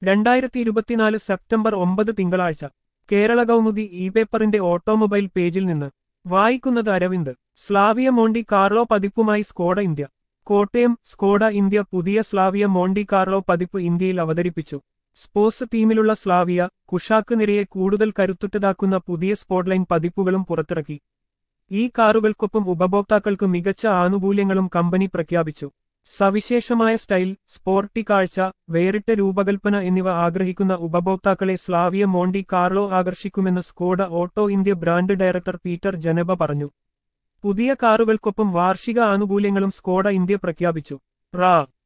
രണ്ടായിരത്തി ഇരുപത്തിനാല് സെപ്റ്റംബർ ഒമ്പത് തിങ്കളാഴ്ച കേരള കൗമുദി ഇ പേപ്പറിന്റെ ഓട്ടോമൊബൈൽ പേജിൽ നിന്ന് വായിക്കുന്നത് അരവിന്ദ് സ്ലാവിയ മോണ്ടി കാർലോ പതിപ്പുമായി Skoda India Kottayam Skoda India പുതിയ സ്ലാവിയ മോണ്ടി കാർലോ പതിപ്പ് ഇന്ത്യയിൽ അവതരിപ്പിച്ചു സ്പോർട്സ് തീമിലുള്ള സ്ലാവിയ കുഷാക്ക് നിരയെ കൂടുതൽ കരുത്തുറ്റതാക്കുന്ന പുതിയ സ്പോട്ട്ലൈൻ പതിപ്പുകളും പുറത്തിറക്കി ഈ കാറുകൾക്കൊപ്പം ഉപഭോക്താക്കൾക്ക് മികച്ച ആനുകൂല്യങ്ങളും കമ്പനി പ്രഖ്യാപിച്ചു സവിശേഷമായ സ്റ്റൈൽ സ്പോർട്ടി കാഴ്ച വേറിട്ട രൂപകൽപ്പന എന്നിവ ആഗ്രഹിക്കുന്ന ഉപഭോക്താക്കളെ സ്ലാവിയ മോണ്ടി കാർലോ ആകർഷിക്കുമെന്ന് Skoda auto India brand director Peter Janeba പറഞ്ഞു പുതിയ കാറുകൾക്കൊപ്പം വാർഷിക ആനുകൂല്യങ്ങളും സ്കോഡ ഇന്ത്യ പ്രഖ്യാപിച്ചു റാ